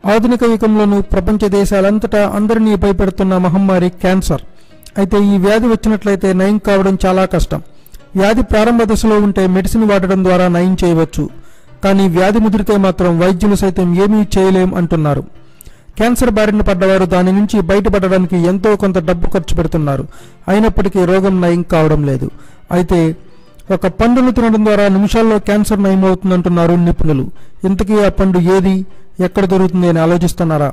ఆధునిక యుగంలోనూ ప్రపంచ దేశాలంతటా అందరినీ భయపెడుతున్న మహమ్మారి క్యాన్సర్ అయితే ఈ వ్యాధి వచ్చినట్లయితే నయం కావడం చాలా కష్టం వ్యాధి ప్రారంభ దశలో ఉంటే మెడిసిన్ వాడడం ద్వారా నయం చేయవచ్చు కానీ వ్యాధి ముదిరితే మాత్రం వైద్యులు సైతం ఏమీ చేయలేం అంటున్నారు క్యాన్సర్ బారిన పడ్డవారు దాని నుంచి బయటపడడానికి ఎంతో కొంత డబ్బు ఖర్చు పెడుతున్నారు అయినప్పటికీ రోగం నయం కావడం లేదు అయితే ఒక పండును తినడం ద్వారా నిమిషాల్లో క్యాన్సర్ నయమవుతుందంటున్నారు నిపుణులు ఇంతకీ ఆ పండు ఏది ఎక్కడ దొరుకుతుంది అని ఆలోచిస్తున్నారా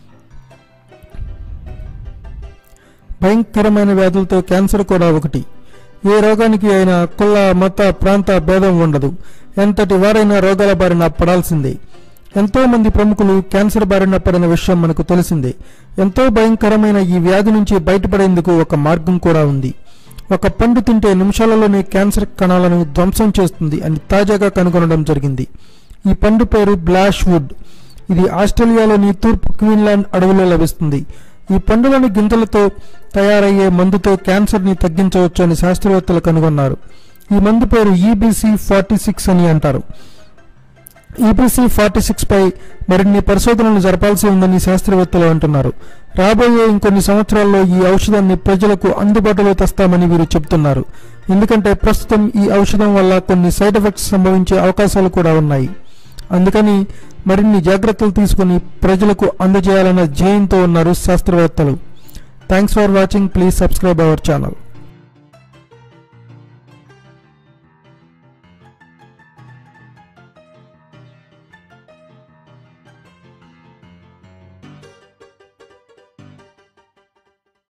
భయంకరమైన వ్యాధులతో క్యాన్సర్ కూడా ఒకటి ఏ రోగానికి అయినా కుల మత ప్రాంత భేదం ఉండదు ఎంతటి వారైనా రోగాల బారిన పడాల్సిందే ఎంతో మంది ప్రముఖులు క్యాన్సర్ బారిన పడిన విషయం మనకు తెలిసిందే ఎంతో భయంకరమైన ఈ వ్యాధి నుంచి బయటపడేందుకు ఒక మార్గం కూడా ఉంది ఒక పండు తింటే నిమిషాలలోనే క్యాన్సర్ కణాలను ధ్వంసం చేస్తుంది అని తాజాగా కనుగొనడం జరిగింది ఈ పండు పేరు బ్లాష్ వుడ్ ఇది ఆస్ట్రేలియాలోని తూర్పు క్వీన్లాండ్ అడవిలో లభిస్తుంది ఈ పండులోని గింజలతో తయారయ్యే మందుతో క్యాన్సర్ని తగ్గించవచ్చు అని శాస్త్రవేత్తలు కనుగొన్నారు ఈ మందు పేరు ఈబీసీ ఫార్టీ సిక్స్ అని అంటారు ఈబీసీ ఫార్టీ సిక్స్ పై మరిన్ని పరిశోధనలు జరపాల్సి ఉందని శాస్త్రవేత్తలు అంటున్నారు రాబోయే ఇంకొన్ని సంవత్సరాల్లో ఈ ఔషధాన్ని ప్రజలకు అందుబాటులో తెస్తామని వీరు చెబుతున్నారు ఎందుకంటే ప్రస్తుతం ఈ ఔషధం వల్ల కొన్ని సైడ్ ఎఫెక్ట్స్ సంభవించే అవకాశాలు కూడా ఉన్నాయి అందుకని మరిన్ని జాగ్రత్తలు తీసుకుని ప్రజలకు అందజేయాలన్న ధ్యేయంతో ఉన్నారు శాస్త్రవేత్తలు thanks for watching please subscribe our channel